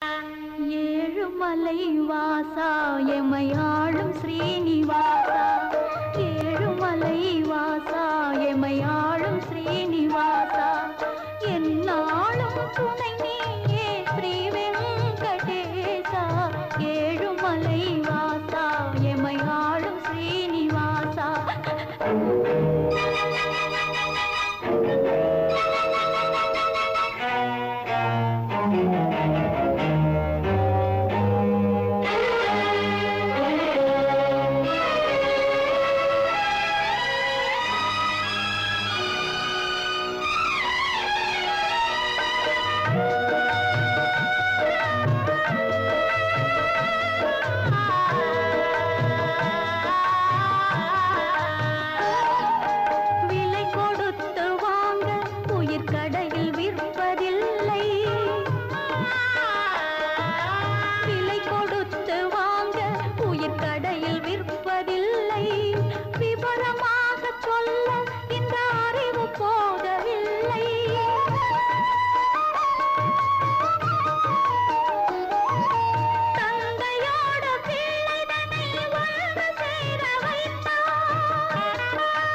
ஏழுமலை வாசா எமை ஆளும் ஸ்ரீனிவாசா ஏழுமலை வாசா எமை ஆளும் ஸ்ரீனிவாசா என்னாலும் துணை நீயே ஸ்ரீ வெங்கடேசா ஏழுமலை வாசா எமை ஆளும் ஸ்ரீனிவாசா விலை கொடுத்து வாங்க உயிர் கடையில் விற்பதில்லை விலை கொடுத்து வாங்க உயிர் கடையில் விற்பதில்லை விவரமாக சொல்ல இந்த அறிவு போதவில்லை தந்தையோட பிள்ளைதனை ஒன்று சேர வைத்தான்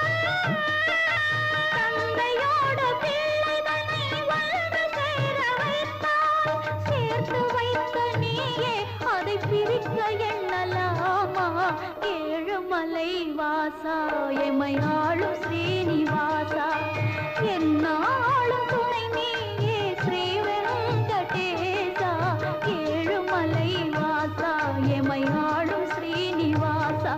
தந்தையோட பிள்ளைதனை ஒன்று சேர வைத்தான் சேர்த்து வைத்த நீயே அதை பிரிக்க எண்ணலாமா ஏழுமலை வாசா எமை ஆளும் ஸ்ரீனிவாசா என்னாலும் துணை நீயே ஸ்ரீ வெங்கடேசா ஏழுமலை வாசா எமை ஆளும் ஸ்ரீனிவாசா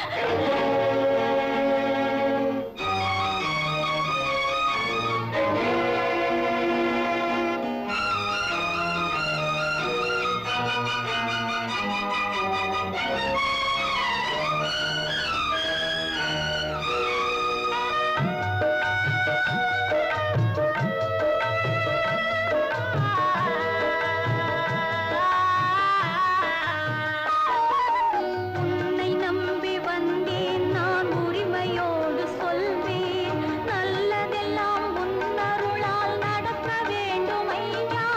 உன்னை நம்பி வந்தேன் நான் உரிமையோடு சொல்வேன் நல்லதெல்லாம் உன்னருளால் நடக்க வேண்டும் ஐயா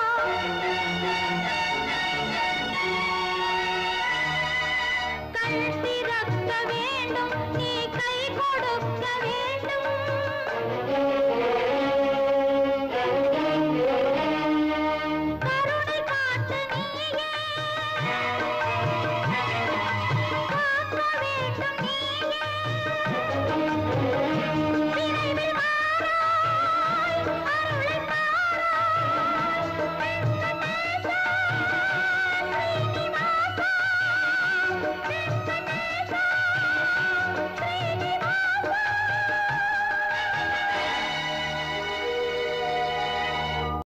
கண் திறக்க வேண்டும் நீ கை கொடுக்க வேண்டும்